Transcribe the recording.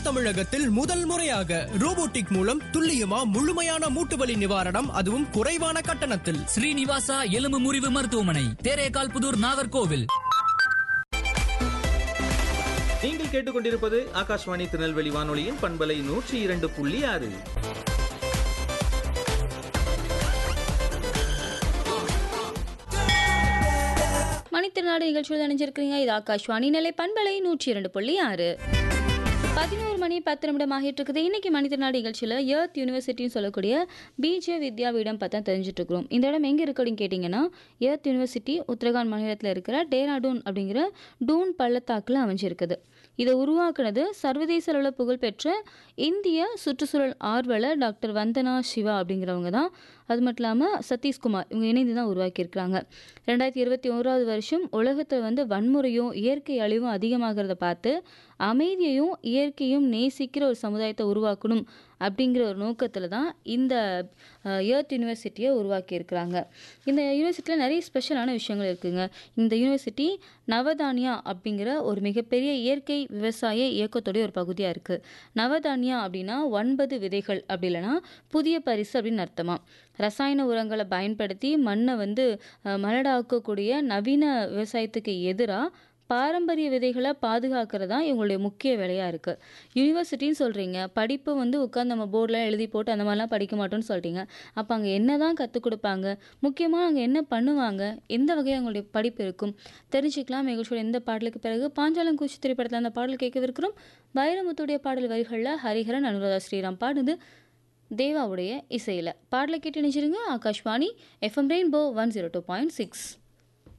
தென் தமிழகத்தில் முதல் முறையாக ரோபோட்டிக் மூலம் துல்லியமா முழுமையான மூட்டுவலி நிவாரணம் அதுவும் குறைவான கட்டணத்தில் ஸ்ரீனிவாசா எலும்பு முறிவு மருத்துவமனை தேரேகால் புதூர் நாகர்கோவில் நீங்கள் கேட்டுக்கொண்டிருப்பது ஆகாஷ்வாணி திருநெல்வேலி வானொலியின் பண்பலை நூற்றி இரண்டு புள்ளி ஆறு மணித்திருநாடு நிகழ்ச்சியில் நினைஞ்சிருக்கிறீங்க இது ஆகாஷ்வாணி நிலை பண்பலை நூற்றி இரண்டு புள்ளி ஆறு பதினோரு மணி பத்து நிமிடம் ஆகிட்டு இருக்குது இன்னைக்கு மனிதநாடு நிகழ்ச்சியில் எர்த் யூனிவர்சிட்டின்னு சொல்லக்கூடிய பிஜே வித்யாபீடம் பார்த்தா தெரிஞ்சுட்டு இருக்கிறோம் இந்த இடம் எங்கே இருக்கு அப்படின்னு கேட்டிங்கன்னா எர்த் யூனிவர்சிட்டி உத்தரகாண்ட் மாநிலத்தில் இருக்கிற டேராடூன் அப்படிங்கிற டூன் பள்ளத்தாக்கில் அமைஞ்சிருக்குது இதை உருவாக்குனது சர்வதேச அளவில் புகழ்பெற்ற இந்திய சுற்றுச்சூழல் ஆர்வலர் டாக்டர் வந்தனா சிவா அப்படிங்கிறவங்க தான் அது மட்டும் இல்லாமல் சதீஷ்குமார் இவங்க இணைந்து தான் உருவாக்கியிருக்கிறாங்க ரெண்டாயிரத்தி இருபத்தி ஓராவது வருஷம் உலகத்தில் வந்து வன்முறையும் இயற்கை அழிவும் அதிகமாகிறத பார்த்து அமைதியையும் இயற்கையும் நேசிக்கிற ஒரு சமுதாயத்தை உருவாக்கணும் அப்படிங்கிற ஒரு நோக்கத்தில் தான் இந்த எர்த் யூனிவர்சிட்டியை உருவாக்கியிருக்கிறாங்க இந்த யூனிவர்சிட்டியில் நிறைய ஸ்பெஷலான விஷயங்கள் இருக்குங்க இந்த யூனிவர்சிட்டி நவதானியா அப்படிங்கிற ஒரு மிகப்பெரிய இயற்கை விவசாய இயக்கத்துடைய ஒரு பகுதியாக இருக்குது நவதானியா அப்படின்னா ஒன்பது விதைகள் அப்படி இல்லைன்னா புதிய பரிசு அப்படின்னு அர்த்தமா ரசாயன உரங்களை பயன்படுத்தி மண்ணை வந்து அஹ், மலடாக்கக்கூடிய நவீன விவசாயத்துக்கு எதிராக பாரம்பரிய விதைகளை பாதுகாக்கிறது தான் இவங்களுடைய முக்கிய வேலையாக இருக்குது யூனிவர்சிட்டின்னு சொல்கிறீங்க படிப்பு வந்து உட்காந்து நம்ம போர்டில் எழுதி போட்டு அந்த மாதிரிலாம் படிக்க மாட்டோம்னு சொல்கிறீங்க அப்போ அங்கே என்ன தான் கற்றுக் கொடுப்பாங்க முக்கியமாக அங்கே என்ன பண்ணுவாங்க எந்த வகையாக அவங்களுடைய படிப்பு இருக்கும் தெரிஞ்சுக்கலாம் நிகழ்ச்சியோட எந்த பாடலுக்கு பிறகு பாஞ்சாலங்குச்சி திரைப்படத்தில் அந்த பாடல் கேட்கவிருக்கிறோம் வைரமுத்துடைய பாடல் வரிகளில் ஹரிஹரன் அனுராதா ஸ்ரீராம் பாடுது தேவாவுடைய இசையில் பாடலை கேட்டு நினைச்சிருங்க Akashvani FM rainbow one zero two point six